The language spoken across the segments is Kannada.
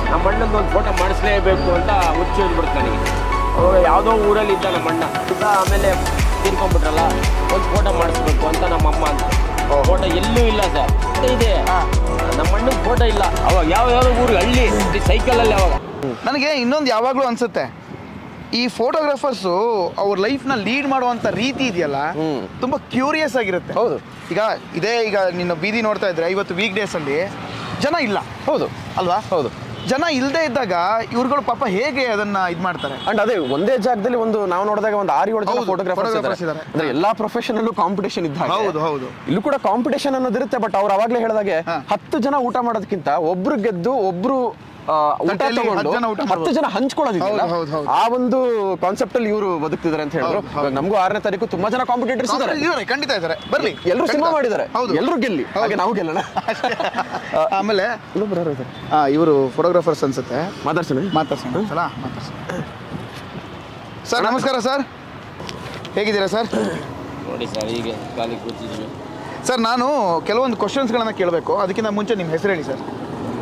ನಮ್ಮ ಅಣ್ಣಂದು ಒಂದು ಫೋಟೋ ಮಾಡಿಸ್ಲೇಬೇಕು ಅಂತ ಹುಚ್ಚು ಹಿಡ್ಬಿಡ್ತು ನನಗೆ ಅವಾಗ ಯಾವುದೋ ಊರಲ್ಲಿ ಇದ್ದ ನಮ್ಮ ಅಣ್ಣ ಇದ್ದ ಆಮೇಲೆ ತೀರ್ಕೊಂಡ್ಬಿಟ್ರಲ್ಲ ಒಂದು ಫೋಟೋ ಮಾಡಿಸ್ಬೇಕು ಅಂತ ನಮ್ಮ ಅಮ್ಮ ಅಂತ ಫೋಟೋ ಎಲ್ಲೂ ಇಲ್ಲ ಸರ್ ಇದೆ ನಮ್ಮ ಅಣ್ಣನ ಫೋಟೋ ಇಲ್ಲ ಅವಾಗ ಯಾವ ಯಾವ ಊರಿಗೆ ಹಳ್ಳಿ ಸೈಕಲಲ್ಲಿ ಅವಾಗ ನನಗೆ ಇನ್ನೊಂದು ಯಾವಾಗಲೂ ಅನ್ಸುತ್ತೆ ಈ ಫೋಟೋಗ್ರಾಫರ್ಸು ಅವ್ರ ಲೈಫ್ನ ಲೀಡ್ ಮಾಡುವಂಥ ರೀತಿ ಇದೆಯಲ್ಲ ಹ್ಮ್. ತುಂಬ ಕ್ಯೂರಿಯಸ್ ಆಗಿರುತ್ತೆ ಹೌದು. ಈಗ ಇದೇ ಈಗ ನಿನ್ನ ಬೀದಿ ನೋಡ್ತಾ ಇದ್ರೆ ಇವತ್ತು ವೀಕ್ ಡೇಸಲ್ಲಿ ಜನ ಇಲ್ಲ ಹೌದು ಅಲ್ವಾ ಹೌದು ಜನ ಇಲ್ಲದೆ ಇದ್ದಾಗ ಇವ್ರುಗಳು ಪಾಪ ಹೇಗೆ ಅದನ್ನ ಇದು ಮಾಡ್ತಾರೆ ಅಂಡ್ ಅದೇ ಒಂದೇ ಜಾಗದಲ್ಲಿ ಒಂದು ನಾವು ನೋಡಿದಾಗ ಒಂದು ಆರು ಏಳು ಜನ ಹೌದು, ಫೋಟೋಗ್ರಾಫರ್ಸ್ photographers ಇದ್ದಾರೆ ಇದ್ದಾರೆ. ಅಂದ್ರೆ ಎಲ್ಲಾ ಪ್ರೊಫೆಷನ್ ಅಲ್ಲೂ ಕಾಂಪಿಟೇಷನ್ ಇದ್ದ ಹಾಗೆ. ಹೌದು, ಹೌದು. ಇಲ್ಲೂ ಕೂಡ ಕಾಂಪಿಟೇಷನ್ ಅನ್ನೋದಿರುತ್ತೆ ಬಟ್ ಅವ್ರು ಅವಾಗಲೇ ಹೇಳಿದಾಗೆ ಹಾ. ಹತ್ತು ಜನ ಊಟ ಮಾಡೋದಕ್ಕಿಂತ ಒಬ್ರು ಗೆದ್ದು ಒಬ್ರು ಆ, ಊಟ ತಟ್ಟೆಯಲ್ಲಿ ತಗೊಂಡು ಹತ್ತು ಜನ ಊಟ ಹತ್ತು ಮಾಡ್ಬೋದು. ಜನ ಹಂಚ್ಕೊಳ್ಳೋದಿಲ್ಲ ಹೌದು, ಹೌದು, ಹೌದು. ಆ ಒಂದು ಕಾನ್ಸೆಪ್ಟ್ ಅಲ್ಲಿ ಇವರು ಬದುಕ್ತಿದ್ದಾರೆ ಅಂತ ಹೇಳಿದ್ರು ಹೌದು, ಹೌದು. ಇವಾಗ ನಮಗೂ ಆರನೇ ತಾರೀಕು ತುಂಬಾ ಜನ ಕಾಂಪಿಟೇಟರ್ಸ್ ಇದ್ದಾರೆ ಇದ್ದಾರೆ ಖಂಡಿತ ಇದ್ದಾರೆ ಬರ್ಲಿ ಎಲ್ಲರೂ ಸಿನಿಮಾ ಖಂಡಿತ. ಮಾಡಿದ್ದಾರೆ ಹೌದು ಎಲ್ಲರೂ ಗೆಲ್ಲಿ ಹಾಗೆ ನಾವು ಗೆಲ್ಲೋಣ ಆಮೇಲೆ ಇನ್ನೊಬ್ರು ಯಾರು ಇದ್ದಾರೆ? ಇವರು ಫೋಟೋಗ್ರಾಫರ್ಸ್ ಅನ್ಸುತ್ತೆ ಮಾತಾಡ್ಸೋಣ ಮಾತಾಡ್ಸೋಣ ಅಲ್ಲ ಮಾತಾಡ್ಸೋಣ ಸರ್ ನಮಸ್ಕಾರ ಸರ್ ಹೇಗಿದ್ದೀರಾ ಸರ್ ನೋಡಿ ಸರ್ ಈಗ ಖಾಲಿ ಕೂತಿದ್ವಿ ಸರ್ ನಾನು ಕೆಲವೊಂದು ಕ್ವಶನ್ಸ್ಗಳನ್ನ ಕೇಳಬೇಕು ಅದಕ್ಕಿಂತ ಮುಂಚೆ ನಿಮ್ಮ ಹೆಸರು ಹೇಳಿ ಸರ್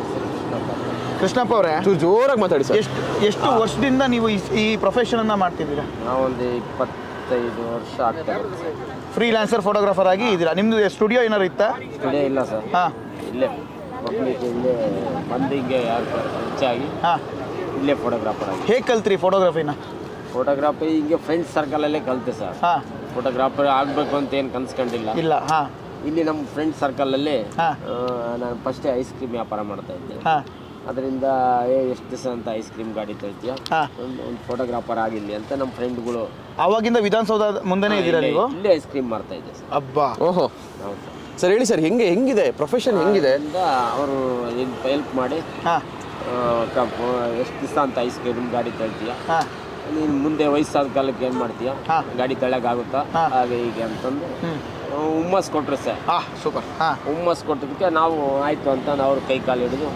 ಕೃಷ್ಣಪ್ಪ ಅವರೇ ಚೂರು ಜೋರಾಗಿ ಮಾತಾಡಿ ಸರ್ ಎಷ್ಟು ಎಷ್ಟು ವರ್ಷದಿಂದ ನೀವು ಈ- ಈ ಪ್ರೊಫೆಷನ್ ಅನ್ನ ಮಾಡ್ತಿದ್ದೀರಾ ನಾವೊಂದು ಇಪ್ಪತ್ತೈದು ವರ್ಷ ಆಗ್ತಾ ಇದೆ ಫ್ರೀಲಾನ್ಸರ್ ಫೋಟೋಗ್ರಾಫರ್ ಆಗಿ ಇದ್ದೀರಾ ನಿಮ್ದು ಸ್ಟುಡಿಯೋ ಏನಾದ್ರು ಇತ್ತಾ ಸ್ಟುಡಿಯೋ ಇಲ್ಲ ಸರ್ ಹಾ ಇಲ್ಲೇ ಪಬ್ಲಿಕ್ ಇಲ್ಲೇ ಮಂದಿಗೆ ಯಾರು ಹೆಚ್ಚಾಗಿ ಹಾ ಇಲ್ಲೇ ಫೋಟೋಗ್ರಾಫರ್ ಆಗಿ ಹೇಗೆ ಕಲ್ತ್ರಿ ಫೋಟೋಗ್ರಫಿನ ಫೋಟೋಗ್ರಾಫಿ ಹಿಂಗೆ ಫ್ರೆಂಡ್ಸ್ ಸರ್ಕಲಲ್ಲೇ ಕಲಿತೆ ಸರ್ ಹಾ ಫೋಟೋಗ್ರಾಫರ್ ಆಗಬೇಕು ಅಂತ ಏನು ಕನ್ಸ್ಕೊಂಡಿಲ್ಲ ಇಲ್ಲ ಹಾ ಇಲ್ಲಿ ನಮ್ಮ ಫ್ರೆಂಡ್ ಸರ್ಕಲಲ್ಲಿ ಹಾ. ನಾನು ಫಸ್ಟೇ ಐಸ್ ಕ್ರೀಮ್ ವ್ಯಾಪಾರ ಮಾಡ್ತಾ ಇದ್ದೆ ಹಾ ಅದರಿಂದ ಏ ಎಷ್ಟು ದಿವಸ ಅಂತ ಐಸ್ ಕ್ರೀಮ್ ಗಾಡಿ ತರ್ತೀಯ ಹಾ. ಒಂದು ಒಂದು ಫೋಟೋಗ್ರಾಫರ್ ಆಗಿಲ್ಲಿ ಅಂತ ನಮ್ಮ ಫ್ರೆಂಡ್ಗಳು ಅವಾಗಿಂದ ವಿಧಾನಸೌಧ ಮುಂದೆನೇ ಇದ್ದೀರಾ ನೀವು ಇಲ್ಲೇ ಐಸ್ ಕ್ರೀಮ್ ಮಾಡ್ತಾ ಇದ್ದೆ ಸರ್ ಅಬ್ಬಾ ಓಹೋ ಹೌದು ಸರ್ ಸರ್ ಹೇಳಿ ಸರ್ ಹೆಂಗೆ ಹೆಂಗಿದೆ ಪ್ರೊಫೆಷನ್ ಹೆಂಗಿದೆ ಅದರಿಂದ ಅವರು ಹೆಲ್ಪ್ ಮಾಡಿ ಹಾ ಎಷ್ಟು ದಿವಸ ಅಂತ ಐಸ್ ಕ್ರೀಮ್ ಗಾಡಿ ತಳ್ತೀಯ ಹಾ ನೀನು ಮುಂದೆ ವಯಸ್ಸಾದ ಕಾಲಕ್ಕೆ ಏನು ಮಾಡ್ತೀಯ ಹಾ. ಗಾಡಿ ತಳ್ಳೋಕ್ಕಾಗುತ್ತಾ ಹಾ. ಹಾಗೆ ಹೀಗೆ ಅಂತಂದು ಹ್ಮ್ ಹುಮ್ಮಸ್ ಕೊಟ್ರು ಸರ್ ಹಾ ಸೂಪರ್ ಹಾ ಹುಮ್ಮಸ್ ಕೊಟ್ಟದಕ್ಕೆ ನಾವು ಆಯಿತು ಅಂತ ಅವ್ರ ಕೈ ಕಾಲು ಹಿಡಿದು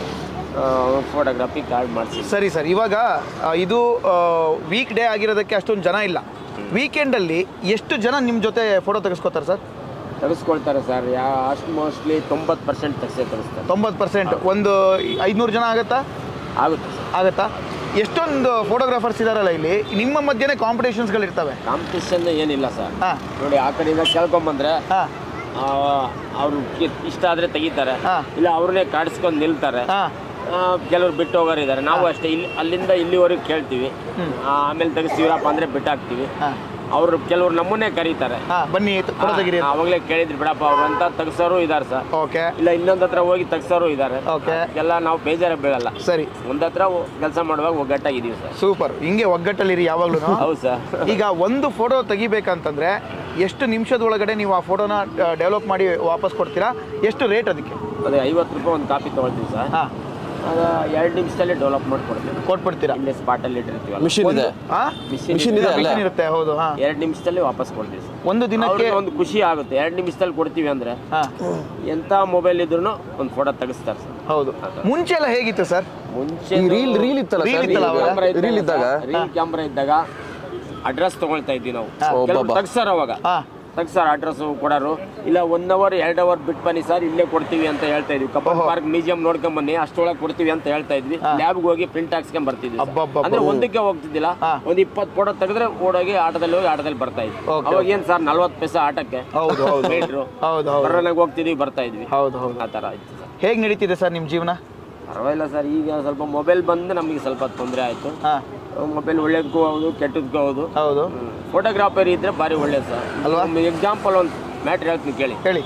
ಫೋಟೋಗ್ರಫಿ ಕಾರ್ಡ್ ಮಾಡಿಸಿ ಸರಿ ಸರ್ ಇವಾಗ ಆ, ಇದು ವೀಕ್ ಡೇ ಆಗಿರೋದಕ್ಕೆ ಅಷ್ಟೊಂದು ಜನ ಇಲ್ಲ ವೀಕೆಂಡಲ್ಲಿ ಎಷ್ಟು ಜನ ನಿಮ್ಮ ಜೊತೆ ಫೋಟೋ ತೆಗೆಸ್ಕೋತಾರೆ ಸರ್ ತೆಗೆಸ್ಕೊಳ್ತಾರೆ ಸರ್ ಯಾ ಅಷ್ಟು ಮೋಸ್ಟ್ಲಿ ತೊಂಬತ್ತು ಪರ್ಸೆಂಟ್ ತೆಗ್ಸೇ ತೆಗೆಸ್ತಾರೆ ತೊಂಬತ್ತು ಪರ್ಸೆಂಟ್ ಒಂದು ಐದುನೂರು ಜನ ಆಗತ್ತಾ ಆಗುತ್ತೆ ಸರ್ ಆಗತ್ತಾ ಎಷ್ಟೊಂದು ಫೋಟೋಗ್ರಾಫರ್ಸ್ ಇದಾರಲ್ಲ ಇಲ್ಲಿ ನಿಮ್ಮ ಮಧ್ಯೆನೇ ಕಾಂಪಿಟೇಷನ್ಸ್ಗಳು ಇರ್ತವೆ ಕಾಂಪಿಟೇಷನ್ ಏನಿಲ್ಲ ಸರ್ ಹಾಂ ನೋಡಿ ಆ ಕಡೆಯಿಂದ ಕೇಳ್ಕೊಂಬಂದ್ರೆ ಹಾಂ ಅವರು ಇಷ್ಟ ಆದರೆ ತೆಗಿತಾರೆ ಹಾ. ಇಲ್ಲ ಅವ್ರನ್ನೇ ಕಾಡಿಸ್ಕೊಂಡು ನಿಲ್ತಾರೆ ಹಾಂ ಆ, ಕೆಲವ್ರು ಬಿಟ್ಟು ಹೋಗೋರು ಇದ್ದಾರೆ ನಾವು ಅಷ್ಟೇ ಇಲ್ಲಿ ಅಲ್ಲಿಂದ ಇಲ್ಲಿವರೆಗೆ ಕೇಳ್ತೀವಿ ಆ, ಆಮೇಲೆ ತೆಗಿಸ್ತೀವರಪ್ಪ ಅಂದರೆ ಬಿಟ್ಟಾಕ್ತೀವಿ ಹಾಂ ಅವರು ಕೆಲವ್ರು ನಮ್ಮನ್ನೇ ಕರೀತಾರೆ ಹಾಂ ಬನ್ನಿ ಫೋಟೋ ತೆಗಿರಿ ಆ, ಅವಾಗಲೇ ಕೇಳಿದ್ರಿ ಬಿಡಪ್ಪ ಅವ್ರು ಅಂತ ತೆಗ್ಸೋರು ಇದ್ದಾರೆ ಸರ್ ಓಕೆ ಇಲ್ಲ ಇನ್ನೊಂದು ಹತ್ರ ಹೋಗಿ ತೆಗ್ಸೋರು ಇದ್ದಾರೆ Okay. ಎಲ್ಲ ನಾವು ಬೇಜಾರ ಬೀಳಲ್ಲ ಸರಿ ಒಂದ್ ಹತ್ರ ಕೆಲಸ ಮಾಡುವಾಗ ಒಗ್ಗಟ್ಟಾಗಿದ್ದೀವಿ ಸರ್ ಸೂಪರ್ ಹಿಂಗೆ ಒಗ್ಗಟ್ಟಲ್ಲಿರಿ ಯಾವಾಗ್ಲೂ ಹೌದು ಸರ್ ಈಗ ಒಂದು ಫೋಟೋ ತೆಗಿಬೇಕಂತಂದ್ರೆ ಎಷ್ಟು ನಿಮಿಷದ ಒಳಗಡೆ ನೀವು ಆ ಫೋಟೋನ ಡೆವಲಪ್ ಮಾಡಿ ವಾಪಸ್ ಕೊಡ್ತೀರಾ ಎಷ್ಟು ರೇಟ್ ಅದಕ್ಕೆ ಅದೇ ಐವತ್ತು ರೂಪಾಯಿ ಒಂದು ಕಾಪಿ ತೊಗೊಳ್ತೀವಿ ಸರ್ ಹಾಂ ಅದು ಎರಡು ನಿಮಿಷದಲ್ಲಿ ಡೆವಲಪ್ ಮಾಡ್ಕೊಡ್ತೀವಿ ಕೊಟ್ಬಿಡ್ತೀರಾ ಇಲ್ಲೇ ಸ್ಪಾಟಲ್ಲಿ ಇಟ್ಟಿರ್ತೀವಲ್ಲ ಮಿಷಿನ್ ಇದೆ ಆ? ಮಿಷಿನ್ ಮಿಷಿನ್ ಇದೆ ಅಲ್ಲ ಮಿಷಿನ್ ಇರುತ್ತೆ ಹೌದು ಹಾ ಎರಡು ನಿಮಿಷದಲ್ಲಿ ವಾಪಸ್ ಕೊಡ್ತೀವಿ ಸರ್ ಒಂದು ದಿನಕ್ಕೆ ಅವ್ರಿಗೆ ಒಂದು ಖುಷಿ ಆಗುತ್ತೆ ಎರಡು ನಿಮಿಷದಲ್ಲಿ ಕೊಡ್ತೀವಿ ಅಂದ್ರೆ ಹಾ ಎಂಥ ಮೊಬೈಲ್ ಇದ್ರೂ ಒಂದು ಫೋಟೋ ತೆಗಿಸ್ತಾರೆ ಸರ್ ಹೌದು ಮುಂಚೆ ಎಲ್ಲ ಹೇಗಿತ್ತು ಸರ್ ಮುಂಚೆ ಈ ರೀಲ್ ರೀಲ್ ಇತ್ತಲ್ಲ Reel ಸರ್ ಇತ್ತಲ್ಲ ಅವಾಗ? ರೀಲ್ ಇದ್ದಾಗ ರೀಲ್ ಕ್ಯಾಮ್ರಾ ಇದ್ದಾಗ ಅಡ್ರೆಸ್ ತಗೊಳ್ತಾ ಇದ್ವಿ ನಾವು ಓ, ಕೆಲವ್ರು ಬಾಬಾ. ತೆಗ್ಸಾರ ಅವಾಗ ಹಾ ತೆಗ್ಸಾರ ಅಡ್ರೆಸ್ ಕೊಡೋರು ಇಲ್ಲ ಒನ್ ಅವರ್ ಎರಡು ಅವರ್ ಬಿಟ್ಟು ಬನ್ನಿ ಸರ್ ಇಲ್ಲೇ ಕೊಡ್ತೀವಿ ಅಂತ ಹೇಳ್ತಾ ಇದ್ವಿ ಕಬ್ಬನ್ ಪಾರ್ಕ್ ಮ್ಯೂಸಿಯಂ ನೋಡ್ಕೊಂಡ್ ಬನ್ನಿ ಅಷ್ಟೊಳಗೆ ಕೊಡ್ತೀವಿ ಅಂತ ಹೇಳ್ತಾ ಇದ್ವಿ ಲ್ಯಾಬ್ಗೆ ಹೋಗಿ ಪ್ರಿಂಟ್ ಹಾಕ್ಸ್ಕೊಂಡ್ ಬರ್ತಿದ್ವಿ sir. ಅಬ್ಬಬ್ಬಬ್ಬ. ಅಂದ್ರೆ ಒಂದಕ್ಕೆ ಹೋಗ್ತಿದ್ದಿಲ್ಲ ಹಾ. ಒಂದ್ ಇಪ್ಪತ್ತು ಫೋಟೋ ತೆಗೆದ್ರೆ ಓಡೋಗಿ ಆಟದಲ್ಲಿ ಹೋಗಿ ಆಟದಲ್ಲಿ ಬರ್ತಾ ಇದ್ವಿ Okay, ಅವಾಗ ಏನ್ ಸರ್ ನಲ್ವತ್ತು ಪೈಸೆ ಆಟಕ್ಕೆ ಹೌದು ಹೌದು ಮೀಟ್ರು ಹೌದು ಹೌದು ಬರೋನಾಗ ಹೋಗ್ತಿದ್ವಿ ಬರ್ತಾ ಇದ್ವಿ ಹೌದು ಹೌದು ಆ ಥರ ಇತ್ತು ಸರ್ ಹೇಗೆ ನಡೀತಿದೆ ಸರ್ ನಿಮ್ಮ ಜೀವನ ಪರವಾಗಿಲ್ಲ ಸರ್ ಈಗ ಸ್ವಲ್ಪ ಮೊಬೈಲ್ ಬಂದು ನಮಗೆ ಸ್ವಲ್ಪ ತೊಂದರೆ ಆಯಿತು ಹಾ ಮೊಬೈಲ್ ಒಳ್ಳೇದಕ್ಕೂ ಹೌದು ಕೆಟ್ಟದಕ್ಕೂ ಹೌದು ಹೌದು ಫೋಟೋಗ್ರಾಫರ್ ಇದ್ರೆ ಭಾರಿ ಒಳ್ಳೇದು ಸರ್ ಅಲ್ವಾ? ಎಕ್ಸಾಂಪಲ್ ಒಂದು ಮ್ಯಾಟ್ರ್ ಹೇಳ್ತೀನಿ ಕೇಳಿ ಹೇಳಿ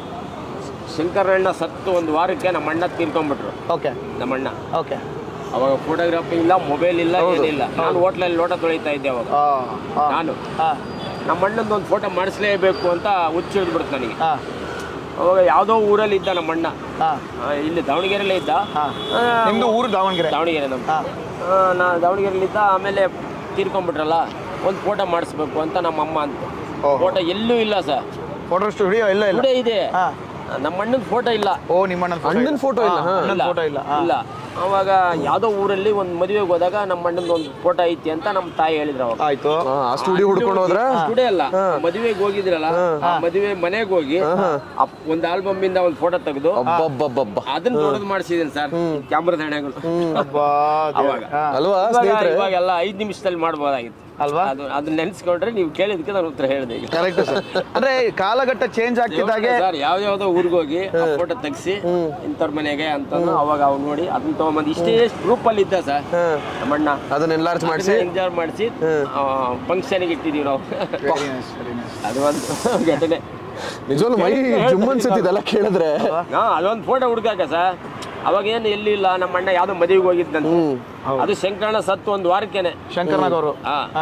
ಶಂಕರಣ್ಣ ಸತ್ತು ಒಂದು ವಾರಕ್ಕೆ ನಮ್ಮ ಅಣ್ಣ ತೀರ್ಕೊಂಡ್ಬಿಟ್ರು ಓಕೆ ನಮ್ಮ ಅಣ್ಣ ಓಕೆ ಅವಾಗ ಫೋಟೋಗ್ರಾಫಿ ಇಲ್ಲ ಮೊಬೈಲ್ ಇಲ್ಲ ಏನಿಲ್ಲ ನಾನು ಹೋಟ್ಲಲ್ಲಿ ಲೋಟ ತೊಳಿತಾ ಇದ್ದೆ ಅವಾಗ ನಾನು ಹಾಂ ನಮ್ಮ ಅಣ್ಣಂದು ಒಂದು ಫೋಟೋ ಮಾಡಿಸ್ಲೇಬೇಕು ಅಂತ ಹುಚ್ಚು ಹಿಡ್ಬಿಡ್ತು ನನಗೆ ಹಾಂ ಅವಾಗ ಯಾವುದೋ ಊರಲ್ಲಿ ಇದ್ದ ನಮ್ಮ ಅಣ್ಣ ಹಾಂ ಆ, ಇಲ್ಲಿ ದಾವಣಗೆರೆಯಲ್ಲೇ ಇದ್ದ ಹಾಂ ಆ, ನಿಮ್ಮದು ಊರು ದಾವಣಗೆರೆ ದಾವಣಗೆರೆ ನಮ್ಮ ಹಾಂ ನಾ ದಾವಣಗೆರೆಯಲ್ಲಿದ್ದ ಆಮೇಲೆ ತೀರ್ಕೊಂಡ್ಬಿಟ್ರಲ್ಲ ಒಂದು ಫೋಟೋ ಮಾಡಿಸ್ಬೇಕು ಅಂತ ನಮ್ಮ ಅಮ್ಮ ಅಂತ ಓಹೋ. ಫೋಟೋ ಎಲ್ಲೂ ಇಲ್ಲ ಸರ್ ಫೋಟೋ ಸ್ಟುಡಿಯೋ ಇಲ್ಲ ಇಲ್ಲ ಇಲ್ಲೇ ಇದೆ ಹಾಂ ನಮ್ಮ ಅಣ್ಣನ ಫೋಟೋ ಇಲ್ಲ ಓ ನಿಮ್ಮ ಅಣ್ಣನ photo ಅಣ್ಣನ ಇಲ್ಲ. ಫೋಟೋ ಇಲ್ಲ ಹಾ. ಅಣ್ಣನ ಫೋಟೋ ಇಲ್ಲ ಹಾ. ಇಲ್ಲ ಅವಾಗ ಯಾವ್ದೋ ಊರಲ್ಲಿ ಒಂದು ಮದುವೆಗೆ ಹೋದಾಗ ನಮ್ಮ ಅಣ್ಣನ ಒಂದು ಫೋಟೋ ಐತಿ ಅಂತ ನಮ್ಮ ತಾಯಿ ಹೇಳಿದ್ರು ಅವಾಗ ಆಯ್ತು ಹಾ, ಆ ಸ್ಟುಡಿಯೋ ಹುಡ್ಕೊಂಡು ಹೋದ್ರ ಸ್ಟುಡಿಯೋ ಅಲ್ಲ ಮದುವೆಗೆ ಹೋಗಿದ್ರಲ್ಲ ಆ ಮದುವೆ ಮನೆಗೆ ಹೋಗಿ ಅಪ್- ಒಂದ್ ಆಲ್ಬಮ್ ಇಂದ ಒಂದು ಫೋಟೋ ತೆಗೆದು ಅಬ್ಬಬ್ಬಬ್ಬಬ್ಬ ಅದನ್ನ ದೊಡ್ಡದು ಮಾಡಿಸಿದೀನಿ ಸರ್ ಕ್ಯಾಮ್ರಾದ ಹಣೆಗಳು ಅಬ್ಬಾ ದೇವ್ರೆ. ಅವಾಗ. ಹಾ. ಅಲ್ವಾ ಇವಾಗ- ಸ್ನೇಹಿತರೆ ಇವಾಗೆಲ್ಲ ಐದ್ ನಿಮಿಷದಲ್ಲಿ ಮಾಡ್ಬೋದಾಗಿತ್ತು ಅಲ್ವಾ ಅದು ಅದನ್ನ ನೆನ್ಸ್ಕೊಂಡ್ರೆ ನೀವು ಕೇಳಿದಕ್ಕೆ ನಾನು ಉತ್ತರ ಹೇಳಿದೆ ಈಗ ಕರೆಕ್ಟ್ ಸರ್ ಅಂದ್ರೆ ಕಾಲಘಟ್ಟ ಚೇಂಜ್ ಆಗ್ತಿದ್ದಾಗೆ ಸರ್ ಯಾವ ಯಾವ್ದೋ ಊರಿಗೆ ಹೋಗಿ ಫೋಟೋ ತೆಗ್ಸಿ ಇಂಥವ್ರ ಮನೆಗೆ ಅಂತ ಅವಾಗ ಅವ್ನು ನೋಡಿ ಅದನ್ನ ತಗೊಂಬಂದು ಇಷ್ಟೇ ಗ್ರೂಪ್ ಅಲ್ಲಿ ಇದ್ದ ಸರ್ ನಮ್ಮಣ್ಣ ಅದನ್ನ ಎನ್ಲಾರ್ಜ್ ಮಾಡಿಸಿ ಎಂಜಾಯ್ ಮಾಡಿಸಿ ಫಂಕ್ಷನ್ಗೆ ಇಟ್ಟಿದೀವಿ ನಾವು Very nice, very nice. ಅದು ಒಂದು ಘಟನೆ ನಿಜವಾಗ್ಲೂ ಮೈ ಜುಮ್ ಅನ್ಸುತ್ತೆ ಇದೆಲ್ಲ ಕೇಳಿದ್ರೆ ಹಾ ಅದೊಂದು ಫೋಟೋ ಹುಡುಕಾಕ ಸರ್ ಅವಾಗ ಏನು ಎಲ್ಲಿ ಇಲ್ಲ ನಮ್ಮ ಅಣ್ಣ ಯಾವ್ದೋ ಮದುವೆಗೆ ಹೋಗಿದ್ದಂತೆ ಅದು ಶಂಕರಣ್ಣ ಸತ್ತು ಒಂದು ವಾರಕ್ಕೇನೆ ಶಂಕರ್ನಾಗ್ ಅವರು ಹಾ ಹಾ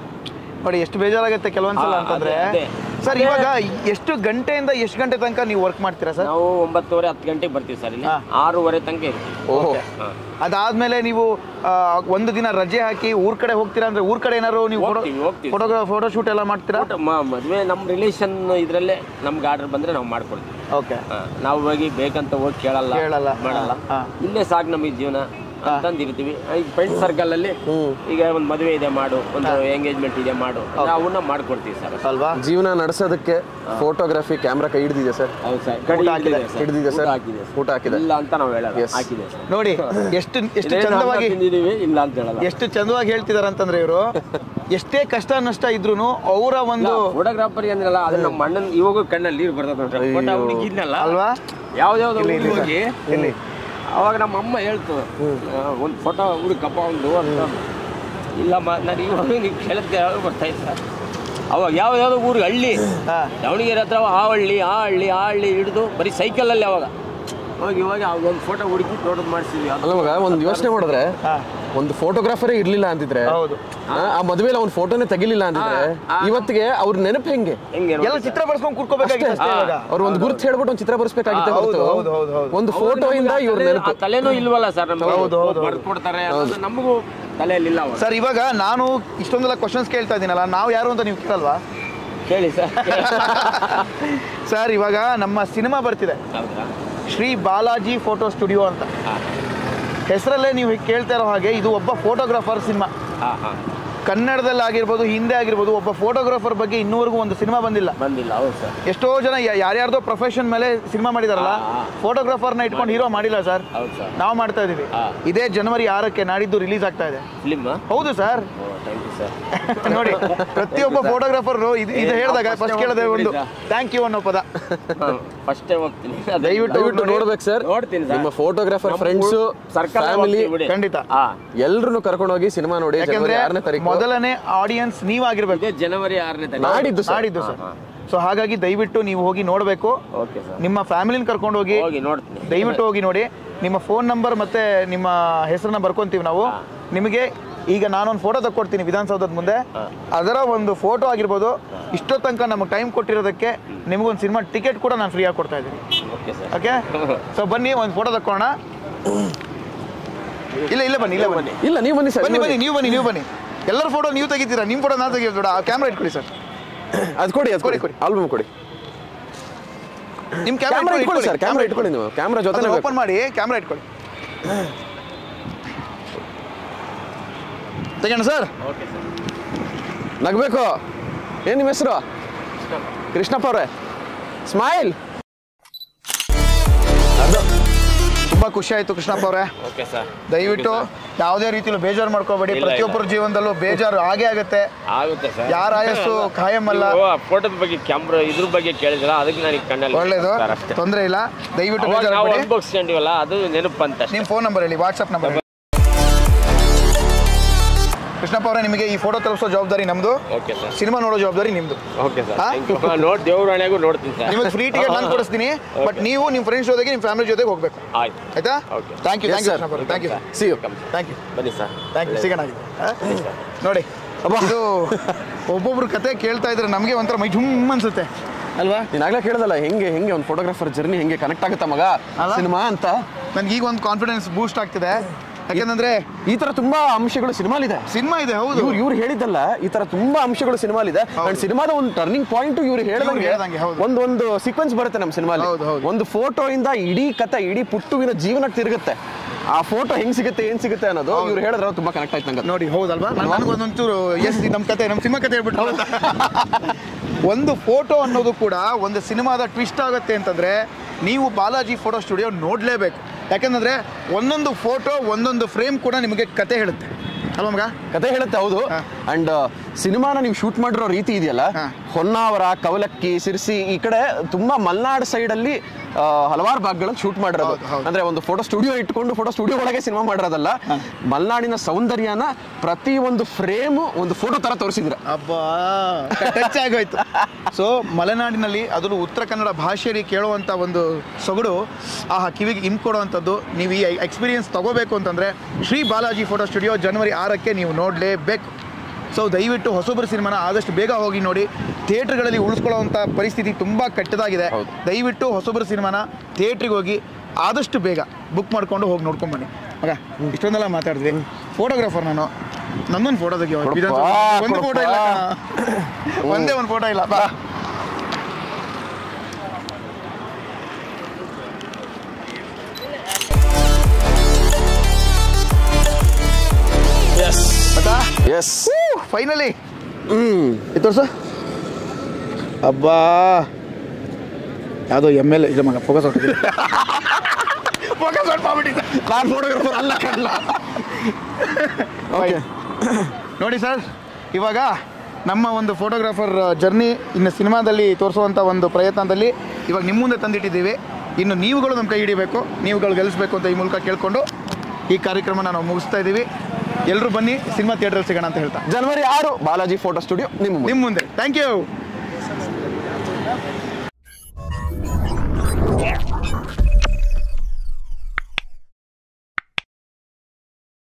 ನೋಡಿ ಎಷ್ಟು ಬೇಜಾರಾಗುತ್ತೆ ಕೆಲವೊಂದ್ಸಲ ಹಾ, ಅಂತಂದ್ರೆ ಅದೇ, ಸರ್ ಇವಾಗ ಎಷ್ಟು ಗಂಟೆಯಿಂದ ಎಷ್ಟು ಗಂಟೆ ತನಕ ನೀವು ವರ್ಕ್ ಮಾಡ್ತೀರಾ ಸರ್ ನಾವು ಒಂಬತ್ತುವರೆ ಹತ್ತು ಗಂಟೆಗೆ ಬರ್ತೀವಿ ಸರ್ ಇಲ್ಲಿ ಹಾ. ಆರೂವರೆ ತನಕ ಇರ್ತೀವಿ ಓಹೋ ಹಾ. ಅದಾದ್ಮೇಲೆ ನೀವು ಆ, ಒಂದು ದಿನ ರಜೆ ಹಾಕಿ ಊರ್ ಕಡೆ ಹೋಗ್ತೀರಾ ಅಂದ್ರೆ ಊರ್ ಕಡೆ ಏನಾದ್ರು ನೀವು ಹೋಗ್ತೀವಿ, ಹೋಗ್ತೀವಿ. ಫೋಟೋ ಫೋಟೋ ಶೂಟ್ ಎಲ್ಲ ಮಾಡ್ತೀರಾ ಊಟ ಮ- ಮದ್ವೆ ನಮ್ಮ ರಿಲೇಷನ್ ಇದ್ರಲ್ಲೇ ನಮ್ಗೆ ಆರ್ಡರ್ ಬಂದ್ರೆ ನಾವು ಮಾಡ್ಕೊಡ್ತೀವಿ ಓಕೆ ಹಾ, ನಾವು ಹೋಗಿ ಬೇಕಂತ ಹೋಗಿ ಕೇಳಲ್ಲ ಕೇಳಲ್ಲ. ಮಾಡಲ್ಲ ಹಾ. ಇಲ್ಲೇ ಸಾಕು ನಮಗೆ ಜೀವನ ಅಂತಂದಿರ್ತೀವಿ ಈಗ ಫ್ರೆಂಡ್ ಸರ್ಕಲ್ ಅಲ್ಲಿ ಈಗ ಒಂದು ಮದುವೆ ಇದೆ ಮಾಡು ಒಂದು ಎಂಗೇಜ್ಮೆಂಟ್ ಇದೆ ಮಾಡು ಅವನ್ನ ಮಾಡ್ಕೊಡ್ತೀವಿ ಸರ್ ಅಲ್ವಾ ಜೀವನ ನಡೆಸೋದಕ್ಕೆ ಫೋಟೋಗ್ರಫಿ ಕ್ಯಾಮ್ರಾ ಕೈ ಹಿಡಿದಿದೆ ಸರ್ ಹೌದು ಸರ್ ಕಡಿ ಹಾಕಿದೆ, ಹಿಡಿದಿದೆ ಸರ್. ಹಿಡಿದಿದೆ ಸರ್ ಊಟ ಹಾಕಿದೆ ಸರ್. ಊಟ ಹಾಕಿದೆ ಇಲ್ಲ ಅಂತ ನಾವು ಹೇಳಲ್ಲ Yes. ಹಾಕಿದೆ ಸರ್ ನೋಡಿ ಎಷ್ಟು ಎಷ್ಟು ಇದೇನು ಅನ್ನ ಚಂದವಾಗಿ ತಿಂದಿದೀವಿ ಇಲ್ಲ ಅಂತ ಹೇಳಲ್ಲ ಎಷ್ಟು ಚಂದವಾಗಿ ಹೇಳ್ತಿದಾರೆ ಅಂತಂದ್ರೆ ಇವರು ಎಷ್ಟೇ ಕಷ್ಟ ನಷ್ಟ ಇದ್ರು ಅವರ ಒಂದು ಫೋಟೋಗ್ರಾಫರ್ ಏನಿರಲ್ಲ ಅದು ನಮ್ಮ ಅಣ್ಣನ ಇವಾಗೂ ಕಣ್ಣಲ್ಲಿ ನೀರು ಬರ್ತದೆ ನೋಡ್ರಿ ಫೋಟೋ ಹುಡುಗಿದ್ನಲ್ಲ ಅಲ್ವಾ ಯಾವ್ದಾವ್ದು ಇಲ್ಲಿ, ಇಲ್ಲಿ ಹೋಗಿ ಇಲ್ಲಿ ಅವಾಗ ನಮ್ಮ ಅಮ್ಮ ಹೇಳ್ತು ಒಂದು ಫೋಟೋ ಹುಡುಕಪ್ಪ ಒಂದು ಅಂತ ಇಲ್ಲಮ್ಮ ನಾನು ಇವಾಗ ನೀವು ಕೇಳಕ್ಕೆ ಬರ್ತಾ ಇಲ್ಲ ಅವಾಗ ಯಾವ ಯಾವ್ದೋ ಊರಿಗೆ ಹಳ್ಳಿ ಹಾ ದಾವಣಗೆರೆ ಹತ್ರ ಆ ಹಳ್ಳಿ ಆ ಹಳ್ಳಿ ಆ ಹಳ್ಳಿ ಹಿಡಿದು ಬರೀ ಸೈಕಲಲ್ಲಿ ಅವಾಗ ಅವಾಗ ಇವಾಗ ಒಂದು ಫೋಟೋ ಹುಡುಕಿ ದೊಡ್ಡದು ಮಾಡಿಸಿದ್ವಿ ಅದು ಅಲ್ಲ ಮಗ ಒಂದು ಯೋಚನೆ ಮಾಡಿದ್ರೆ ಹಾ ಒಂದು ಫೋಟೋಗ್ರಾಫರೇ ಇರ್ಲಿಲ್ಲ ಅಂತಿದ್ರೆ ಹೌದು ಆ, ಆ ಮದುವೆಲಿ ಅವ್ನ ಫೋಟೋನೇ ತೆಗಿಲಿಲ್ಲ ಅಂತಿದ್ರೆ ಇವತ್ತಿಗೆ ಅವ್ರ ನೆನಪು ಹೆಂಗೆ ಹೆಂಗೆ ನೋಡಿ ಎಲ್ಲ ಚಿತ್ರ ಬರ್ಸ್ಕೊಂಡು ಕೂತ್ಕೋಬೇಕಾಗಿತ್ತು ಅಷ್ಟೇ ಇವಾಗ ಅವ್ರು ಒಂದು ಗುರುತು ಹೇಳ್ಬಿಟ್ಟು ಒಂದು ಚಿತ್ರ ಬರ್ಸ್ಬೇಕಾಗಿತ್ತೆ ಹೌದು, ಹೊರತು ಹೌದು, ಹೌದು, ಹೌದು. ಒಂದು ಫೋಟೋ ಇಂದ ಇವ್ರ ನೆನಪು ಆ ತಲೆನೂ ಇಲ್ವಲ್ಲ ಸರ್ ನಮ್ಗೆ ಹೌದು, ಹೌದು, ಬರ್ದು ಕೊಡ್ತಾರೆ ಅನ್ನೋದು ನಮಗೂ ತಲೆಯಲ್ಲಿ ಇಲ್ಲ ಅವಾಗ ಸರ್ ಇವಾಗ ನಾನು ಇಷ್ಟೊಂದೆಲ್ಲ ಕ್ವಶನ್ಸ್ ಕೇಳ್ತಾ ಇದ್ದೀನಲ್ಲ ನಾವು ಯಾರು ಅಂತ ನೀವು ಕೇಳಲ್ವಾ ಕೇಳಿ ಸರ್ ಸರ್ ಇವಾಗ ನಮ್ಮ ಸಿನಿಮಾ ಬರ್ತಿದೆ ಹೌದಾ ಶ್ರೀ ಬಾಲಾಜಿ ಫೋಟೋ ಸ್ಟುಡಿಯೋ ಅಂತ ಹಾಂ ಹೆಸರಲ್ಲೇ ನೀವು ಕೇಳ್ತಾ ಇರೋ ಹಾಗೆ ಇದು ಒಬ್ಬ ಫೋಟೋಗ್ರಾಫರ್ ಸಿನಿಮಾ ಹಾಂ ಹಾಂ ಕನ್ನಡದಲ್ಲಿ ಆಗಿರ್ಬೋದು ಹಿಂದೆ ಆಗಿರ್ಬೋದು ಒಬ್ಬ ಫೋಟೋಗ್ರಾಫರ್ ಬಗ್ಗೆ ಇನ್ನೂವರೆಗೂ ಒಂದು ಸಿನಿಮಾ ಬಂದಿಲ್ಲ ಬಂದಿಲ್ಲ ಹೌದು ಸರ್ ಎಷ್ಟೋ ಜನ ಯಾ- ಯಾರ್ಯಾರ್ದೋ ಪ್ರೊಫೆಷನ್ ಮೇಲೆ ಸಿನಿಮಾ ಮಾಡಿದಾರಲ್ಲ ಹಾ, ಹಾ. ಫೋಟೋಗ್ರಾಫರ್ನ ಇಟ್ಕೊಂಡು ಹೀರೋ ಮಾಡಿಲ್ಲ ಸರ್ ಹೌದು ಸರ್ ನಾವು ಮಾಡ್ತಾ ಇದೀವಿ ಹಾ. ಇದೇ ಜನವರಿ ಆರಕ್ಕೆ ನಾಡಿದ್ದು ರಿಲೀಸ್ ಆಗ್ತಾ ಇದೆ ಫಿಲಿಮ್ ಹೌದು ಸರ್ ಥ್ಯಾಂಕ್ ಯು ಸರ್ ನೋಡಿ ಪ್ರತಿಯೊಬ್ಬ ಫೋಟೋಗ್ರಾಫರ್ ಇದು ಇದು ಏ, ಹೇಳಿದಾಗ ನಾವು ಫಸ್ಟ್ first ಕೇಳದೆ ಒಂದು ಹೋಗ್ತೀವಿ ಥ್ಯಾಂಕ್ ಯು ಅನ್ನೋ ಪದ ಫಸ್ಟೇ ಹೋಗ್ತೀನಿ ದಯವಿಟ್ಟು ದಯವಿಟ್ಟು ನೋಡ್ಬೇಕು ಸರ್ ನೋಡ್ತೀನಿ ಸರ್ ನಿಮ್ಮ ಫೋಟೋಗ್ರಾಫರ್ ನಮ್ಮ ಫ್ರೆಂಡ್ಸ್ ಸರ್ಕಲ್ ಫ್ಯಾಮಿಲಿ ಖಂಡಿತ ಹಾಂ ಎಲ್ರು ಕರ್ಕೊಂಡು ಹೋಗಿ ಸಿನಿಮಾ ನೋಡಿ ಯಾಕಂದ್ರೆ ಜನವರಿ ಆರನೇ ತಾರೀಕು ಮೊದಲನೇ ಆಡಿಯನ್ಸ್ ನೀವಾಗಿರ್ಬೇಕು ಇದೇ ಜನವರಿ ಆರನೇ ತಾರೀಕು ನಾಡಿದ್ದು ಸರ್ ನಾಡಿದ್ದು ಸರ್ ಸೊ ಹಾಗಾಗಿ ದಯವಿಟ್ಟು ನೀವು ಹೋಗಿ ನೋಡಬೇಕು ಓಕೆ ಸರ್ ನಿಮ್ಮ ಫ್ಯಾಮಿಲಿನ ಕರ್ಕೊಂಡು ಹೋಗಿ ಹೋಗಿ ನೋಡ್ತೀನಿ ದಯವಿಟ್ಟು ಹೋಗಿ ನೋಡಿ ನಿಮ್ಮ ಫೋನ್ ನಂಬರ್ ಮತ್ತೆ ನಿಮ್ಮ ಹೆಸರನ್ನ ಬರ್ಕೊಂತೀವಿ ನಾವು ನಿಮಗೆ ಈಗ ನಾನೊಂದು ಫೋಟೋ ತಕ್ಕೊಡ್ತೀನಿ ವಿಧಾನಸೌಧದ ಮುಂದೆ ಅದರ ಒಂದು ಫೋಟೋ ಆಗಿರ್ಬೋದು ಇಷ್ಟೋ ತನಕ ನಮಗೆ ಟೈಮ್ ಕೊಟ್ಟಿರೋದಕ್ಕೆ ನಿಮಗೊಂದು ಸಿನಿಮಾ ಟಿಕೆಟ್ ಕೂಡ ನಾನು ಫ್ರೀಯಾಗಿ ಕೊಡ್ತಾ ಇದ್ದೀನಿ ಓಕೆ ಸರ್ ಓಕೆ ಸೊ ಬನ್ನಿ ಒಂದು ಫೋಟೋ ತಕ್ಕೊಳ್ಳೋಣ ಇಲ್ಲ ಇಲ್ಲ ಬನ್ನಿ ಇಲ್ಲ ಬನ್ನಿ ಇಲ್ಲ ನೀವು ಬನ್ನಿ ಸರ್ ಬನ್ನಿ ಬನ್ನಿ ನೀವು ಬನ್ನಿ ನೀವು ಬನ್ನಿ ಎಲ್ಲರ ಫೋಟೋ ನೀವು ತೆಗಿತೀರಾ ನಿಮ್ಮ ಫೋಟೋ ನಾನು ತೆಗಿಯೋದು ಆ ಕ್ಯಾಮ್ರಾ ಇಟ್ಕೊಳ್ಳಿ ಸರ್ ಅದು ಕೊಡಿ ಅದು ಕೊಡಿ ಕೊಡಿ, ಕೊಡಿ. ಆಲ್ಬಮ್ ಕೊಡಿ ನಿಮ್ಮ ಕ್ಯಾಮ್ರಾ ಕ್ಯಾಮ್ರಾ ಇಟ್ಕೊಳ್ಳಿ ಸರ್ ಕ್ಯಾಮ್ರಾ ಇಟ್ಕೊಳ್ಳಿ ನೀವು ಕ್ಯಾಮ್ರಾ ಜೊತೆ ಓಪನ್ ಮಾಡಿ ಕ್ಯಾಮ್ರಾ ಇಟ್ಕೊಳ್ಳಿ ತೆಗೋಣ ಸರ್ ಓಕೆ ಸರ್ ನಗಬೇಕು ಏನ್ ನಿಮ್ಮ ಹೆಸರು ಕೃಷ್ಣಪ್ಪ ಅವ್ರೆ ಸ್ಮೈಲ್ ಅದು ತುಂಬಾ ಖುಷಿ ಆಯ್ತು ಕೃಷ್ಣಪ್ಪ ಅವರೇ ಓಕೆ ಸರ್ ದಯವಿಟ್ಟು ಯಾವುದೇ ರೀತಿಲೂ ಬೇಜಾರು ಮಾಡ್ಕೋಬೇಡಿ ಇಲ್ಲ, ಪ್ರತಿಯೊಬ್ಬರ ಜೀವನದಲ್ಲೂ ಬೇಜಾರು ಆಗೇ ಆಗುತ್ತೆ ಆಗುತ್ತೆ ಸರ್ ಯಾರ ಆಯಸ್ಸು ಖಾಯಂ ಅಲ್ಲ ಫೋಟೋದ ಬಗ್ಗೆ ಕ್ಯಾಮ್ರಾ ಇದ್ರ ಬಗ್ಗೆ ಕೇಳಿದ್ರ ಅದಕ್ಕೆ ನನಗೆ ಕಣ್ಣಲ್ಲಿ ಒಳ್ಳೇದು ಸರ್ ಅಷ್ಟೇ ತೊಂದರೆ ಇಲ್ಲ ದಯವಿಟ್ಟು ಅವಾಗ ಬೇಜಾರು ನಾವು ಮಾಡಿ ಅನುಭವಿಸ್ಕೊಂಡಿವಲ್ಲ ಅದು ನೆನಪು ಅಂತ ಅಷ್ಟೇ. ನಿಮ್ಮ ಫೋನ್ ನಂಬರ್ ಹೇಳಿ ವಾಟ್ಸಪ್ ನಂಬರ್ ಹೇಳಿ ಕೃಷ್ಣಪ್ಪ ಅವರೇ ನಿಮಗೆ ಈ ಫೋಟೋ ತಲುಪಿಸೋ ಜವಾಬ್ದಾರಿ ನಮ್ದು ಓಕೆ ಸರ್ ಸಿನಿಮಾ ನೋಡೋ ಜವಾಬ್ದಾರಿ ನಿಮ್ದು ಓಕೆ ಸರ್ ಹಾ? Thank you. ನೋಡ್ ದೇವ್ರ ಹಣೆಗೂ ನೋಡ್ತೀನಿ ಸರ್ ನಿಮಗೆ ಫ್ರೀ ಟಿಕೆಟ್ ನಾನು ಕೊಡಿಸ್ತೀನಿ ಬಟ್ ನೀವು ನಿಮ್ಮ ಫ್ರೆಂಡ್ಸ್ ಜೊತೆಗೆ ನಿಮ್ಮ ಫ್ಯಾಮಿಲಿ ಜೊತೆಗೆ ಹೋಗ್ಬೇಕು ಆಯ್ತು ಆಯ್ತಾ Okay. Thank you Yes, thank you sir. Krishnappa ಅವರೇ thank you see you thank you ಬನ್ನಿ ಸರ್ ಥ್ಯಾಂಕ್ ಯು ಸಿಗೋಣ ನೋಡಿ ಇದು ಒಬ್ಬೊಬ್ರು ಕತೆ ಕೇಳ್ತಾ ಇದ್ರೆ ನಮಗೆ ಒಂಥರ ಮೈ ಜುಮ್ ಅನ್ಸುತ್ತೆ ಅಲ್ವಾ ನೀನ್ ಆಗ್ಲೇ ಕೇಳ್ದಲ್ಲ ಹೆಂಗೆ ಹೆಂಗೆ ಒಂದು ಫೋಟೋಗ್ರಾಫರ್ ಜರ್ನಿ ಹೆಂಗೆ ಕನೆಕ್ಟ್ ಆಗುತ್ತಾ ಮಗ ಅಲ್ಲ? ಸಿನಿಮಾ ಅಂತ ನನಗೆ ಈಗ ಒಂದು ಕಾನ್ಫಿಡೆನ್ಸ್ ಬೂಸ್ಟ್ ಆಗ್ತಿದೆ ಯಾಕಂದ್ರೆ ಈ ತರ ತುಂಬಾ ಅಂಶಗಳು ಸಿನಿಮಾಲಿದೆ ಸಿನಿಮಾ ಇದೆ ಹೌದು ಇವ್ರು ಇವ್ರು ಹೇಳಿದ್ದಲ್ಲ ಈ ತರ ತುಂಬಾ ಅಂಶಗಳು ಸಿನಿಮಾಲಿದೆ ಅಂಡ್ ಸಿನಿಮಾದ ಒಂದು ಟರ್ನಿಂಗ್ ಪಾಯಿಂಟ್ ಇವ್ರು ಹೇಳ್ದಂಗೆ, ಹೇಳ್ದಂಗೆ ಹೌದು. ಒಂದು ಒಂದು ಸೀಕ್ವೆನ್ಸ್ ಬರುತ್ತೆ ನಮ್ಮ ಸಿನಿಮಾಲಿ ಹೌದು, ಹೌದು. ಒಂದು ಫೋಟೋ ಇಂದ ಇಡೀ ಕತೆ ಇಡೀ ಪುಟ್ಟುವಿನ ಜೀವನಕ್ಕೆ ತಿರುಗುತ್ತೆ ಆ ಫೋಟೋ ಹೆಂಗ್ ಸಿಗುತ್ತೆ ಏನ್ ಸಿಗುತ್ತೆ ಅನ್ನೋದು ಇವ್ರು ಹೇಳಿದ್ರೆ ತುಂಬಾ ಕನೆಕ್ಟ್ ಆಯ್ತು ನಂಗೆ ಅದು. ನೋಡಿ ಹೌದಲ್ವಾ ನಾನು ನನಗೊಂದೊಂಚೂರು ಎಸ್ ನಮ್ಮ ಕತೆ ನಮ್ಮ ಸಿನಿಮಾ ಕತೆ ಹೇಳ್ಬಿಟ್ರು ಒಂದು ಫೋಟೋ ಅನ್ನೋದು ಕೂಡ ಒಂದು ಸಿನಿಮಾದ ಟ್ವಿಸ್ಟ್ ಆಗುತ್ತೆ ಅಂತಂದ್ರೆ ನೀವು ಬಾಲಾಜಿ ಫೋಟೋ ಸ್ಟುಡಿಯೋ ನೋಡಲೇಬೇಕು ಯಾಕಂತಂದ್ರೆ ಒಂದೊಂದು ಫೋಟೋ ಒಂದೊಂದು ಫ್ರೇಮ್ ಕೂಡ ನಿಮಗೆ ಕತೆ ಹೇಳುತ್ತೆ ಅಲ್ವಾ ಮಗ ಕತೆ ಹೇಳುತ್ತೆ ಹೌದು ಹಾ. ಅಂಡ್ ಸಿನಿಮಾನ ನೀವು ಶೂಟ್ ಮಾಡಿರೋ ರೀತಿ ಇದೆಯಲ್ಲ ಹಾ. ಹೊನ್ನಾವರ ಕವಲಕ್ಕಿ ಸಿರ್ಸಿ ಈ ಕಡೆ ತುಂಬಾ ಮಲ್ನಾಡ್ ಸೈಡ್ ಅಲ್ಲಿ ಆ, ಹಲವಾರು ಭಾಗಗಳಲ್ಲಿ ಶೂಟ್ ಮಾಡಿರೋದು ಹೌದು, ಹೌದು. ಅಂದ್ರೆ ಒಂದು ಫೋಟೋ ಸ್ಟುಡಿಯೋ ಇಟ್ಕೊಂಡು ಫೋಟೋ ಸ್ಟುಡಿಯೋ ಒಳಗೆ ಸಿನಿಮಾ ಮಾಡಿರೋದಲ್ಲ ಮಲ್ನಾಡಿನ ಸೌಂದರ್ಯನ ಪ್ರತಿ ಒಂದು ಫ್ರೇಮ್ ಒಂದು ಫೋಟೋ ತರ ತೋರಿಸಿದ್ರ ಅಬ್ಬಾ ಟಚ್ ಆಗೋಯ್ತು ಸೊ ಮಲೆನಾಡಿನಲ್ಲಿ ಅದರಲ್ಲೂ ಉತ್ತರ ಕನ್ನಡ ಭಾಷೆಯಲ್ಲಿ ಕೇಳುವಂಥ ಒಂದು ಸೊಗಡು ಆ ಕಿವಿಗೆ ಇಂಪ್ ಕೊಡುವಂಥದ್ದು ನೀವು ಈ ಎಕ್ಸ್ಪೀರಿಯನ್ಸ್ ತಗೋಬೇಕು ಅಂತಂದರೆ ಶ್ರೀ ಬಾಲಾಜಿ ಫೋಟೋ ಸ್ಟುಡಿಯೋ ಜನವರಿ ಆರಕ್ಕೆ ನೀವು ನೋಡಲೇಬೇಕು ಸೊ ದಯವಿಟ್ಟು ಹೊಸೊಬ್ಬರ ಸಿನಿಮಾನ ಆದಷ್ಟು ಬೇಗ ಹೋಗಿ ನೋಡಿ ಥಿಯೇಟ್ರ್ಗಳಲ್ಲಿ ಉಳಿಸ್ಕೊಳ್ಳೋವಂಥ ಪರಿಸ್ಥಿತಿ ತುಂಬ ಕೆಟ್ಟದಾಗಿದೆ ಹೌದು. ದಯವಿಟ್ಟು ಹೊಸೊಬ್ಬರ ಸಿನಿಮಾನ ಥಿಯೇಟ್ರಿಗೆ ಹೋಗಿ ಆದಷ್ಟು ಬೇಗ ಬುಕ್ ಮಾಡ್ಕೊಂಡು ಹೋಗಿ ನೋಡ್ಕೊಂಬನ್ನಿ ಮಗ ಇಷ್ಟೊಂದೆಲ್ಲ ಮಾತಾಡಿದ್ವಿ ಫೋಟೋಗ್ರಾಫರ್ ನಾನು ನನ್ನೊಂದು ಫೋಟೋ ತೆಗಿಯೋ ಕೊಡಪ್ಪ, ವಿಧಾನಸೌಧ ಒಂದು ಫೋಟೋ ಇಲ್ಲ ಕೊಡಪ್ಪ. ಕಣ. ಒಂದೇ ಒಂದು ಫೋಟೋ ಇಲ್ಲ ಬಾ ಎಸ್ ಫೈನಲಿ ಹ್ಮ್ ಇದು ತೋರ್ಸು ಅಬ್ಬಾ ಯಾವುದೋ ಎಮ್ ಎಲ್ ಇದು ಮಗ ಫೋಕಸ್ ಹೊಟ್ಟಿದೆ ಫೋಕಸ್ ಹೊಟ್ಬಿಟ್ಟಿದ್ದೆ ನಾನು ಫೋಟೋಗ್ರಾಫರ್ ಅಲ್ಲ ಕಡ್ಲ ಓಕೆ ನೋಡಿ ಸರ್ ಇವಾಗ ನಮ್ಮ ಒಂದು ಫೋಟೋಗ್ರಾಫರ್ ಜರ್ನಿ ಇನ್ನು ಸಿನಿಮಾದಲ್ಲಿ ತೋರಿಸುವಂಥ ಒಂದು ಪ್ರಯತ್ನದಲ್ಲಿ ಇವಾಗ ನಿಮ್ಮ ಮುಂದೆ ತಂದಿಟ್ಟಿದ್ದೀವಿ ಇನ್ನು ನೀವುಗಳು ನಮ್ಮ ಕೈ ಹಿಡಿಬೇಕು ನೀವುಗಳು ಗೆಲ್ಲಿಸ್ಬೇಕು ಅಂತ ಈ ಮೂಲಕ ಕೇಳಿಕೊಂಡು ಈ ಕಾರ್ಯಕ್ರಮನ ನಾವು ಮುಗಿಸ್ತಾ ಇದ್ದೀವಿ ಎಲ್ಲರೂ ಬನ್ನಿ ಸಿನಿಮಾ ಥಿಯೇಟ್ರಲ್ಲಿ ಸಿಗೋಣ ಅಂತ ಹೇಳ್ತಾ ಜನವರಿ ಆರು ಬಾಲಾಜಿ ಫೋಟೋ ಸ್ಟುಡಿಯೋ ನಿಮ್ಮ ಮುಂದೆ. ನಿಮ್ಮ ಮುಂದೆ ಥ್ಯಾಂಕ್ ಯು